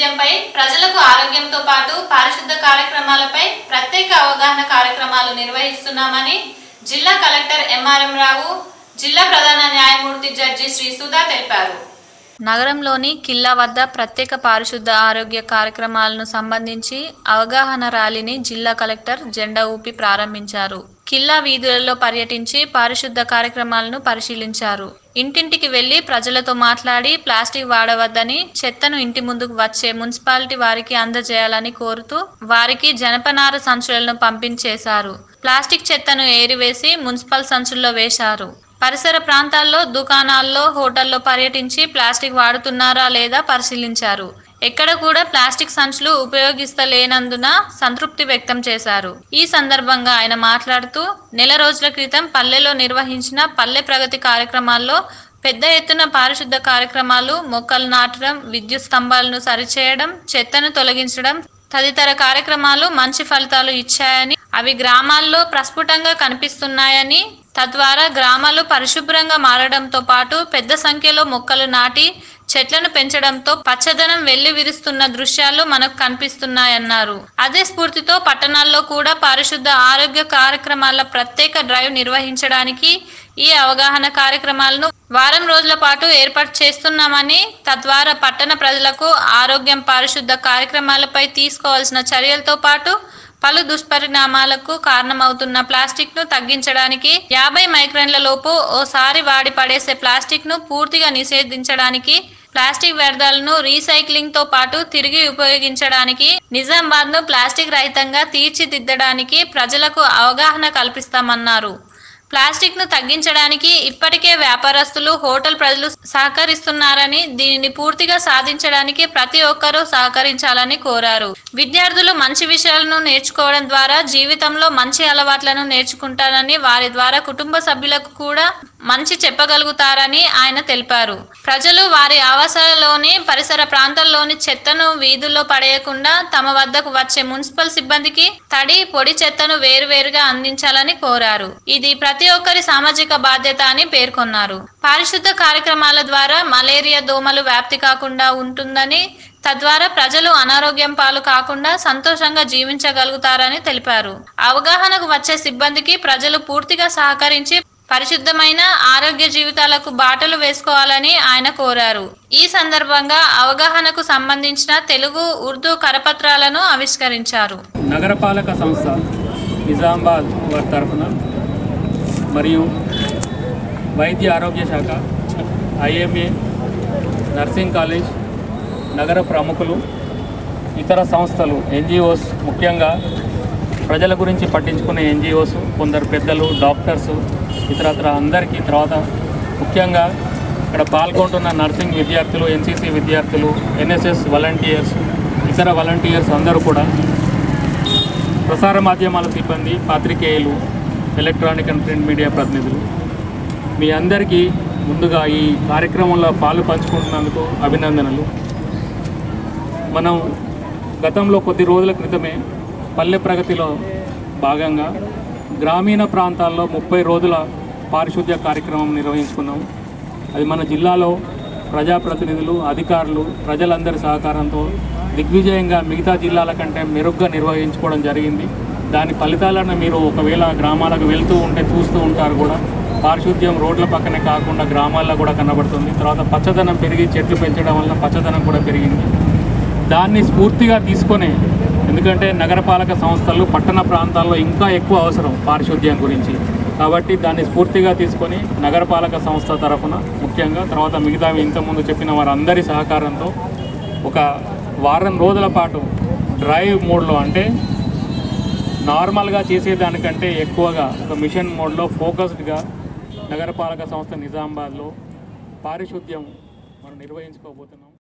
పారిశుద్ధ్యంపై ప్రజలకు ఆరోగ్యంతో పాటు పారిశుద్ధ కార్యక్రమాలపై ప్రత్యేక అవగాహన కార్యక్రమాలు నిర్వహిస్తున్నామని జిల్లా కలెక్టర్ ఎంఆర్ఎం రావు జిల్లా ప్రధాన న్యాయమూర్తి జడ్జి శ్రీ సుధా తెలిపారు నగరంలోని కిల్లా వద్ద ప్రత్యేక పారిశుద్ధ ఆరోగ్య కార్యక్రమాలను సంబంధించి అవగాహన ర్యాలీని జిల్లా కలెక్టర్ జెండా ఊపి ప్రారంభించారు కిల్లా వీధులలో పర్యటించి పారిశుద్ధ కార్యక్రమాలను పరిశీలించారు ఇంటింటికి వెళ్లి ప్రజలతో మాట్లాడి ప్లాస్టిక్ వాడవద్దని చెత్తను ఇంటి ముందుకు వచ్చే మున్సిపాలిటీ వారికి అందజేయాలని కోరుతూ వారికి జనపనార సంచులను పంపించేశారు ప్లాస్టిక్ చెత్తను ఏరివేసి మున్సిపల్ సంచుల్లో వేశారు పరిసర ప్రాంతాల్లో దుకాణాల్లో హోటల్లో పర్యటించి ప్లాస్టిక్ వాడుతున్నారా లేదా పరిశీలించారు ఎక్కడ కూడా ప్లాస్టిక్ సంచులు ఉపయోగిస్తలేనందున సంతృప్తి వ్యక్తం చేశారు ఈ సందర్భంగా ఆయన మాట్లాడుతూ నెల రోజుల క్రితం పల్లెలో నిర్వహించిన పల్లె ప్రగతి కార్యక్రమాల్లో పెద్ద ఎత్తున పారిశుద్ధ కార్యక్రమాలు మొక్కలు నాటడం విద్యుత్ స్తంభాలను సరిచేయడం చెత్తను తొలగించడం తదితర కార్యక్రమాలు మంచి ఫలితాలు ఇచ్చాయని అవి గ్రామాల్లో ప్రస్ఫుటంగా కనిపిస్తున్నాయని తద్వారా గ్రామాలు పరిశుభ్రంగా మారడంతో పాటు పెద్ద సంఖ్యలో మొక్కలు నాటి చెట్లను పెంచడంతో పచ్చదనం వెళ్లి విరుస్తున్న దృశ్యాలు మనకు కనిపిస్తున్నాయన్నారు అదే స్ఫూర్తితో పట్టణాల్లో కూడా పారిశుద్ధ ఆరోగ్య కార్యక్రమాల ప్రత్యేక డ్రైవ్ నిర్వహించడానికి ఈ అవగాహన కార్యక్రమాలను వారం రోజుల పాటు ఏర్పాటు చేస్తున్నామని తద్వారా పట్టణ ప్రజలకు ఆరోగ్యం పారిశుద్ధ కార్యక్రమాలపై తీసుకోవాల్సిన చర్యలతో పాటు పలు దుష్పరిణామాలకు కారణమవుతున్న ప్లాస్టిక్ ను తగ్గించడానికి యాభై మైక్రాన్ల లోపు ఓసారి వాడి పడేసే ప్లాస్టిక్ ను పూర్తిగా నిషేధించడానికి ప్లాస్టిక్ వ్యర్థాలను రీసైక్లింగ్ తో పాటు తిరిగి ఉపయోగించడానికి నిజామాబాద్ ను ప్లాస్టిక్ రహితంగా తీర్చిదిద్దడానికి ప్రజలకు అవగాహన కల్పిస్తామన్నారు ప్లాస్టిక్ ను తగ్గించడానికి ఇప్పటికే వ్యాపారస్తులు హోటల్ ప్రజలు సహకరిస్తున్నారని దీనిని పూర్తిగా సాధించడానికి ప్రతి ఒక్కరూ సహకరించాలని కోరారు విద్యార్థులు మంచి విషయాలను నేర్చుకోవడం ద్వారా జీవితంలో మంచి అలవాట్లను నేర్చుకుంటారని వారి ద్వారా కుటుంబ సభ్యులకు కూడా మంచి చెప్పగలుగుతారని ఆయన తెలిపారు ప్రజలు వారి ఆవాసాలలోని పరిసర ప్రాంతాల్లోని చెత్తను వీధుల్లో పడేయకుండా తమ వద్దకు వచ్చే మున్సిపల్ సిబ్బందికి తడి పొడి చెత్తను వేరువేరుగా అందించాలని కోరారు ఇది ప్రతి ఒక్కరి సామాజిక బాధ్యత అని పేర్కొన్నారు పారిశుద్ధ కార్యక్రమాల ద్వారా మలేరియా దోమలు వ్యాప్తి కాకుండా ఉంటుందని తద్వారా ప్రజలు అనారోగ్యం పాలు కాకుండా సంతోషంగా జీవించగలుగుతారని తెలిపారు అవగాహనకు వచ్చే సిబ్బందికి ప్రజలు పూర్తిగా సహకరించి పరిశుద్ధమైన ఆరోగ్య జీవితాలకు బాటలు వేసుకోవాలని ఆయన కోరారు ఈ సందర్భంగా అవగాహనకు సంబంధించిన తెలుగు ఉర్దూ కరపత్రాలను ఆవిష్కరించారు నగరపాలక సంస్థ నిజామాబాద్ వారి తరఫున మరియు వైద్య ఆరోగ్య శాఖ ఐఎంఏ నర్సింగ్ కాలేజ్ నగర ప్రముఖులు ఇతర సంస్థలు ఎన్జిఓస్ ముఖ్యంగా ప్రజల గురించి పట్టించుకునే ఎన్జిఓస్ కొందరు పెద్దలు డాక్టర్స్ ఇతరత్ర అందరికీ తర్వాత ముఖ్యంగా ఇక్కడ పాల్గొంటున్న నర్సింగ్ విద్యార్థులు ఎన్సీసీ విద్యార్థులు ఎన్ఎస్ఎస్ వాలంటీర్స్ ఇతర వాలంటీర్స్ అందరూ కూడా ప్రసార మాధ్యమాల సిబ్బంది పాత్రికేయులు ఎలక్ట్రానిక్ అండ్ ప్రింట్ మీడియా ప్రతినిధులు మీ అందరికీ ముందుగా ఈ కార్యక్రమంలో పాలు పంచుకుంటున్నందుకు అభినందనలు మనం గతంలో కొద్ది రోజుల క్రితమే పల్లె ప్రగతిలో భాగంగా గ్రామీణ ప్రాంతాల్లో ముప్పై రోజుల పారిశుద్ధ్య కార్యక్రమం నిర్వహించుకున్నాం అది మన జిల్లాలో ప్రజాప్రతినిధులు అధికారులు ప్రజలందరి సహకారంతో దిగ్విజయంగా మిగతా జిల్లాల కంటే మెరుగ్గా నిర్వహించుకోవడం జరిగింది దాని ఫలితాలను మీరు ఒకవేళ గ్రామాలకు వెళ్తూ ఉంటే చూస్తూ ఉంటారు కూడా పారిశుద్ధ్యం రోడ్ల పక్కనే కాకుండా గ్రామాల్లో కూడా కనబడుతుంది తర్వాత పచ్చదనం పెరిగి చెట్లు పెంచడం వల్ల పచ్చదనం కూడా పెరిగింది దాన్ని స్ఫూర్తిగా తీసుకొని ఎందుకంటే నగరపాలక సంస్థలు పట్టణ ప్రాంతాల్లో ఇంకా ఎక్కువ అవసరం పారిశుద్ధ్యం గురించి కాబట్టి దాన్ని స్ఫూర్తిగా తీసుకొని నగరపాలక సంస్థ తరఫున ముఖ్యంగా తర్వాత మిగతా ఇంతకుముందు చెప్పిన వారందరి సహకారంతో ఒక వారం రోజుల పాటు డ్రైవ్ మోడ్లో అంటే నార్మల్గా చేసేదానికంటే ఎక్కువగా ఒక మిషన్ మోడ్లో ఫోకస్డ్గా నగరపాలక సంస్థ నిజామాబాద్లో పారిశుద్ధ్యం మనం నిర్వహించుకోబోతున్నాం